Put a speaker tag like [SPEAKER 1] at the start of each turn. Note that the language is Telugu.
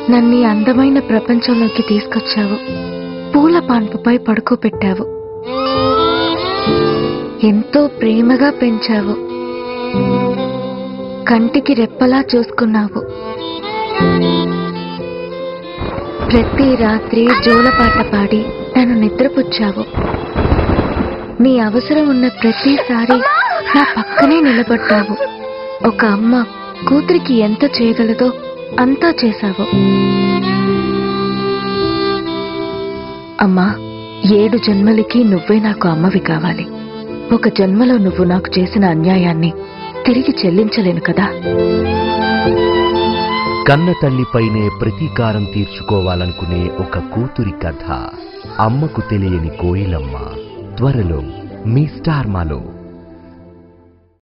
[SPEAKER 1] నన్ను ఈ అందమైన ప్రపంచంలోకి తీసుకొచ్చావు పూల పాన్పుపై పడుకోబెట్టావు ఎంతో ప్రేమగా పెంచావు కంటికి రెప్పలా చూసుకున్నావు ప్రతి రాత్రి జోలపాట పాడి నన్ను నిద్రపుచ్చావు నీ అవసరం ఉన్న ప్రతిసారి నా పక్కనే నిలబడ్డావు ఒక అమ్మ కూతురికి ఎంత చేయగలదో అంతా చేశావు అమ్మా ఏడు జన్మలకి నువ్వే నాకు అమ్మవి కావాలి ఒక జన్మలో నువ్వు నాకు చేసిన అన్యాయాన్ని తిరిగి చెల్లించలేను కదా
[SPEAKER 2] కన్న తల్లిపైనే ప్రతీకారం తీర్చుకోవాలనుకునే ఒక కూతురి కథ అమ్మకు తెలియని కోయిలమ్మ త్వరలో మీ స్టార్ మాలో